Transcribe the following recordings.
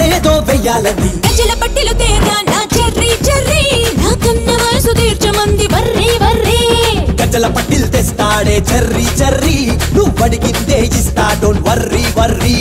నడుమేదో వెయ్యాలని గజల పట్టిలు తేగా నా cherry cherry నా కన్న వయసు తీర్చమంది వర్రే వర్రే గజల పట్టిల్ తెస్తాడే చర్రీ చర్రీ నువ్వు అడిగిందే ఇస్తా డోంట్ వర్రీ వర్రీ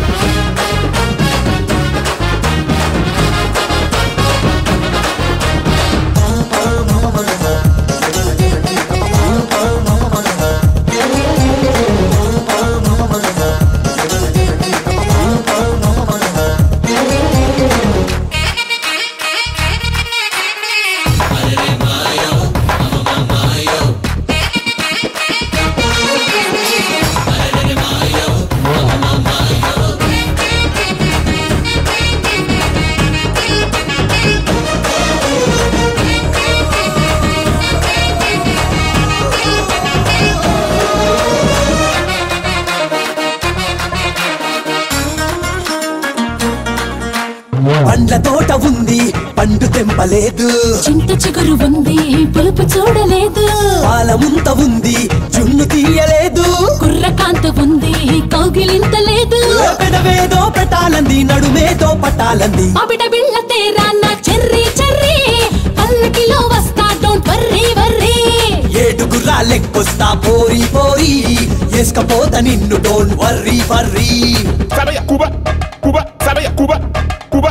పండ్ల తోట ఉంది పండు తెంపలేదు చింత చిగురు ఉంది పులుపు చూడలేదు పాల ముంత ఉంది జున్ను తీయలేదు కుర్ర కాంత ఉంది కౌగిలింత లేదు పెదవేదో పెట్టాలంది నడుమేదో పట్టాలంది అబిడ బిళ్ళ తేరా నా చెర్రీ చెర్రీ పల్లకిలో వస్తా డోంట్ వర్రీ వర్రీ ఏడుగురా లెక్కొస్తా పోరి పోరి వేసుకపోత నిన్ను don't worry worry Sabe Cuba, Cuba, sabe Cuba, Cuba.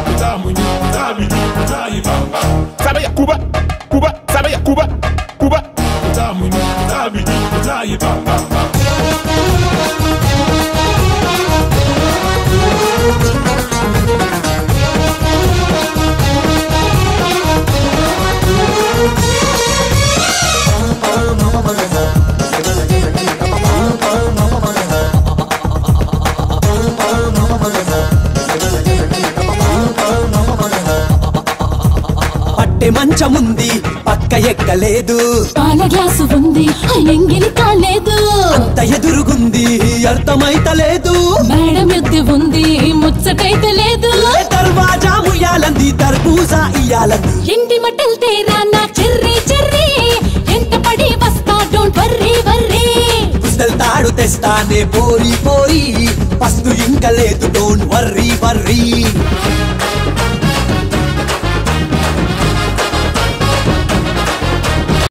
Sabe Cuba, Cuba, sabe Cuba, Cuba. పట్టె మంచముంది పక్క ఎక్కలేదు పాల గ్లాసు ఉంది ఎంగిలి కాలేదు అంత ఎదురుగుంది అర్థమైతలేదు మేడం ఎద్దు ఉంది ముచ్చటైతే లేదు ఏ దర్వాజా ముయ్యాలంది దర్బూజా ఇయ్యాలంది ఇంటి మట్టలు తేరా నా చెర్రీ చెర్రీ ఎంత పడి వస్తా డోంట్ వర్రీ వర్రీ పుస్తల్ తాడు తెస్తానే పోరి పోరి పస్తు ఇంక లేదు డోంట్ వర్రీ వర్రీ